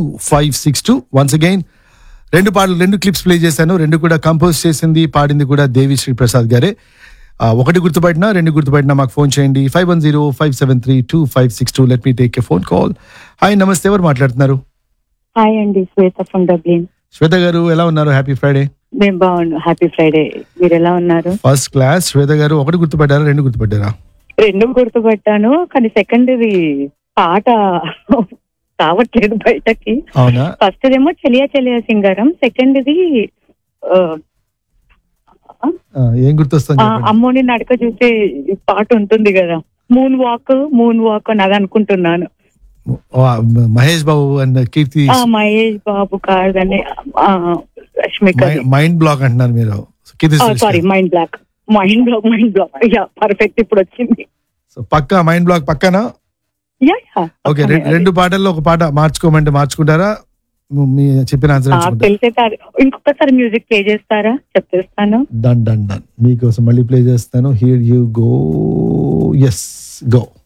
Five six two once again రెండు పాటలు రెండు క్లిప్స్ ప్లే చేశాను రెండు కూడా కంపోజ్ చేసింది పాడింది కూడా దేవి శ్రీ ప్రసాద్ గారే ఆ, ఒకటి గుర్తుపట్టినా రెండు గుర్తుపట్టినా మాకు ఫోన్ చేయండి five one zero five seven three two five six two let me take a phone call hi నమస్తే ఎవరు మాట్లాడుతున్నారు హాయ్ అండి శ్వేత ఫ్రమ్ డబ్లిన్ శ్వేత గారు ఎలా ఉన్నారు హ్యాపీ ఫ్రైడే మేము బాగున్నాం హ్యాపీ ఫ్రైడే మీరు ఎలా ఉన్నారు ఫస్ట్ క్లాస్ శ్వేత గారు ఒకటి గుర్తుపట్టారా రెండు గుర్తుపట్టారా రెండు గుర్తుపట్టాను కానీ సెకండ్ ఇది పాట రావట్లేదు బయటకి అవునా ఫస్ట్ ఏమో చెలియా చెలియా సింగారం సెకండ్ ఇది ఆ, ఆ, ఏం గుర్తొస్తుంది ఆ, అమ్మోని నడక చూసే పాట ఉంటుంది కదా మూన్ వాక్ మూన్ వాక్ అని అది అనుకుంటున్నాను మహేష్ బాబు అండ్ కీర్తి ఆ మహేష్ బాబు కాదని ఆ, రష్మిక మైండ్ బ్లాక్ అంటున్నారు మీరు కీర్తి సురేష్ సారీ గారు. Mind block mind block mind block ya perfect ఇప్పుడు వచ్చింది సో పక్కా మైండ్ బ్లాక్ పక్కన యా యా ఓకే రె- రెండు పాటల్లో ఒక పాట మార్చుకోమంటే మార్చుకుంటారా ము- మీ చెప్పిన ఆన్సర్ నాకు తెలిసే సార్ ఇంకొకసారి మ్యూజిక్ ప్లే చేస్తారా చెప్పేస్తాను డన్ డన్ డన్ మీకోసం మళ్ళీ ప్లే చేస్తాను here you go yes go